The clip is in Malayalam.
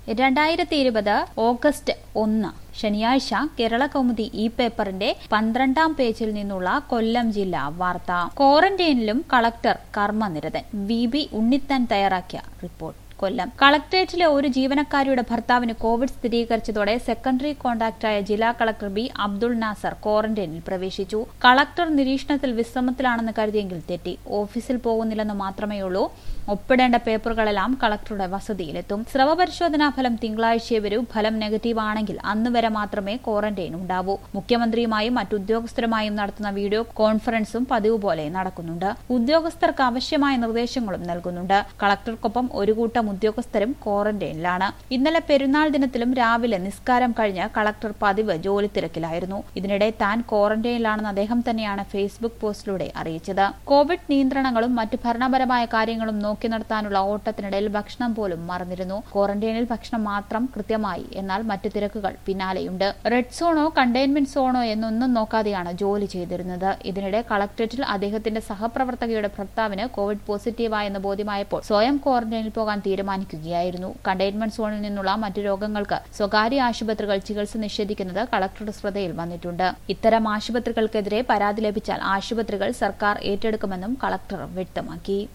രണ്ടായിരത്തി ഇരുപത് ഓഗസ്റ്റ് ഒന്ന് ശനിയാഴ്ച കേരള കൗമുദി ഇ പേപ്പറിന്റെ പന്ത്രണ്ടാം പേജിൽ നിന്നുള്ള കൊല്ലം ജില്ലാ വാർത്ത ക്വാറന്റൈനിലും കളക്ടർ കർമ്മനിരതൻ വി ബി ഉണ്ണിത്താൻ തയ്യാറാക്കിയ റിപ്പോർട്ട് കൊല്ലം കളക്ടറേറ്റിലെ ഒരു ജീവനക്കാരിയുടെ ഭർത്താവിന് കോവിഡ് സ്ഥിരീകരിച്ചതോടെ സെക്കൻഡറി കോണ്ടാക്ടായ ജില്ലാ കളക്ടർ ബി അബ്ദുൾ നാസർ ക്വാറന്റൈനിൽ പ്രവേശിച്ചു കളക്ടർ നിരീക്ഷണത്തിൽ വിശ്രമത്തിലാണെന്ന് കരുതിയെങ്കിൽ തെറ്റി ഓഫീസിൽ പോകുന്നില്ലെന്ന് മാത്രമേയുള്ളൂ ഒപ്പിടേണ്ട പേപ്പറുകളെല്ലാം കളക്ടറുടെ വസതിയിലെത്തും സ്രവ പരിശോധനാ ഫലം തിങ്കളാഴ്ചയെ വരൂ ഫലം നെഗറ്റീവ് ആണെങ്കിൽ അന്ന് വരെ മാത്രമേ ക്വാറന്റൈൻ ഉണ്ടാവൂ മുഖ്യമന്ത്രിയുമായും മറ്റുദ്യോഗസ്ഥരുമായും നടത്തുന്ന വീഡിയോ കോൺഫറൻസും പതിവ് പോലെ നടക്കുന്നുണ്ട് ഉദ്യോഗസ്ഥർക്ക് ആവശ്യമായ നിർദ്ദേശങ്ങളും നൽകുന്നുണ്ട് കളക്ടർക്കൊപ്പം ഒരു കൂട്ടം ഉദ്യോഗസ്ഥരും ക്വാറന്റൈനിലാണ് ഇന്നലെ പെരുന്നാൾ ദിനത്തിലും രാവിലെ നിസ്കാരം കഴിഞ്ഞ് കളക്ടർ പതിവ് ജോലി തിരക്കിലായിരുന്നു ഇതിനിടെ താൻ ക്വാറന്റൈനിലാണെന്ന് അദ്ദേഹം തന്നെയാണ് ഫേസ്ബുക്ക് പോസ്റ്റിലൂടെ അറിയിച്ചത് കോവിഡ് നിയന്ത്രണങ്ങളും മറ്റ് ഭരണപരമായ കാര്യങ്ങളും നോക്കി നടത്താനുള്ള ഓട്ടത്തിനിടയിൽ ഭക്ഷണം പോലും മറന്നിരുന്നു ക്വാറന്റൈനിൽ ഭക്ഷണം മാത്രം കൃത്യമായി എന്നാൽ മറ്റു തിരക്കുകൾ പിന്നാലെയുണ്ട് റെഡ് സോണോ കണ്ടെയ്ൻമെന്റ് സോണോ എന്നൊന്നും നോക്കാതെയാണ് ജോലി ചെയ്തിരുന്നത് ഇതിനിടെ കളക്ടറേറ്റിൽ അദ്ദേഹത്തിന്റെ സഹപ്രവർത്തകയുടെ ഭർത്താവിന് കോവിഡ് പോസിറ്റീവായെന്ന് ബോധ്യമായപ്പോൾ സ്വയം ക്വാറന്റൈനിൽ പോകാൻ തീരുമാനിക്കുകയായിരുന്നു കണ്ടെയ്ൻമെന്റ് സോണിൽ നിന്നുള്ള മറ്റു രോഗങ്ങൾക്ക് സ്വകാര്യ ആശുപത്രികൾ ചികിത്സ നിഷേധിക്കുന്നത് കളക്ടറുടെ ശ്രദ്ധയിൽ വന്നിട്ടുണ്ട് ഇത്തരം ആശുപത്രികൾക്കെതിരെ പരാതി ലഭിച്ചാൽ ആശുപത്രികൾ സർക്കാർ ഏറ്റെടുക്കുമെന്നും കളക്ടർ വ്യക്തമാക്കി